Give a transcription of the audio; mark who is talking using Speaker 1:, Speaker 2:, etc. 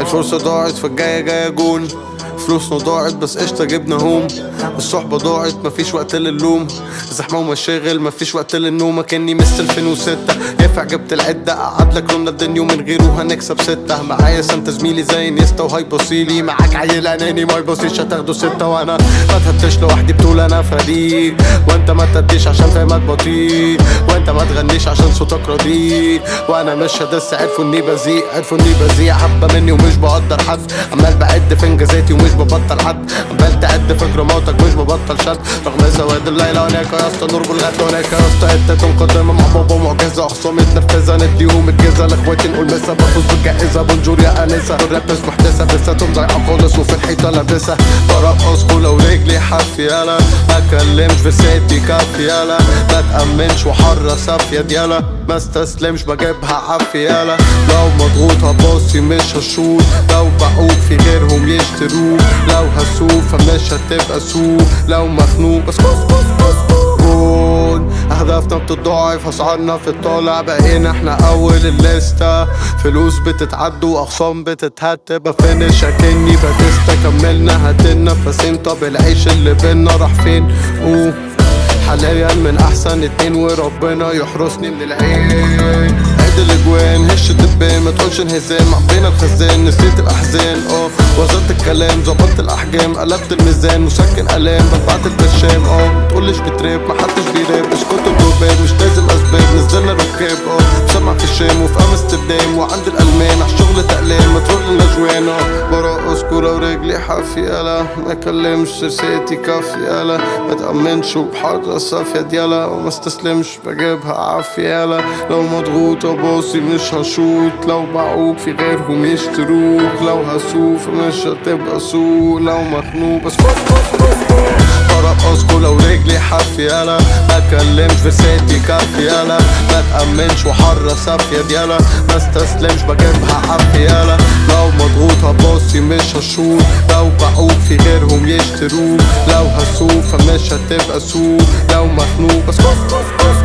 Speaker 1: الفرصة ضاعت فالجاية جاية جون فلوسنا ضاعت بس قشطة جبنا هوم الصحبة ضاعت مفيش وقت للوم زحمة ومشاغل مفيش وقت للنوم كاني مس 2006 ينفع جبت العدة قعد لك لون الدنيا ومن غيره هنكسب ستة معايا سانتا زميلي زي نيستا وهاي بصيلي معاك عيل اناني ما يبصيش هتاخده ستة وانا ما تهتش لوحدي بطول انا فريق وانت ما تديش عشان فاهمك بطيء وانت ما تغنيش عشان صوتك رديء وانا مش هدس عرفوا اني بذيء عرفوا اني بذيء حبة مني ومش بقدر حد عمال بعد في انجازاتي ومش ببطل حد عمال تعد في جراماتك مش ببطل شد رغم سواد الليلة هناك يا اسطى نور بالغد هناك يا اسطى حتة مقدمة مع بابا معجزة اخصام متنرفزة نديهم الجزة لاخواتي نقول مسا بفوز بالجائزة بونجور يا انسة الراب مش محدثة بساتهم ضايعة خالص وفي الحيطة لابسة برقص كولا ورجلي حافي يالا ما اتكلمش في سيتي كافي يالا ما تأمنش وحرة صافية ديالا ما استسلمش بجيبها عافية يالا لو مضغوط هباصي مش هشوط لو بعوق في غيرهم يشتروه لو هسوق فمش هتبقى سوق لو مخنوق بس كوس كوس كوس كون اهدافنا بتضاعف اسعارنا في الطالع بقينا احنا اول الليسته فلوس بتتعد واخصام بتتهت بفنش اكني باتيستا كملنا هاتلنا فاسين طب العيش اللي بينا راح فين اوه حاليا من احسن اتنين وربنا يحرسني من العين عيد الاجوان هش الدبان ما تقولش انهزام عبينا الخزان نسيت الاحزان اه وزنت الكلام ظبطت الاحجام قلبت الميزان مسكن الام دفعت البرشام اه ما تقولش بتراب ما حدش بيراب اسكت الدوبان مش لازم اسباب نزلنا ركاب اه مسمع في الشام وفي امستردام وعند الالمان عالشغل تقلام ما تروح للنجوان اه برقص كورة ورجلي حافي يالا ما اكلمش سيرسيتي كافي يالا ما تأمنش وبحاجة صافية ديالا وما استسلمش بجيبها عافية يالا لو مضغوط اباصي مش هشوط لو بعوق في غيرهم يشتروك لو هسوق فمش هتبقى سوق لو مخنوق بس فوق فوق فوق فوق برقص كولا ورجلي حافي يالا ما اتكلمش في سيتي كافي يالا ما تأمنش وحرة صافية ديالا ما استسلمش بجيبها عافية يالا لو مضغوط هباصي مش هشوط لو بعوق في غيرهم يشتروك لو هسوق فمش هتبقى سوق لو مخنوق بس كوس كوس كوس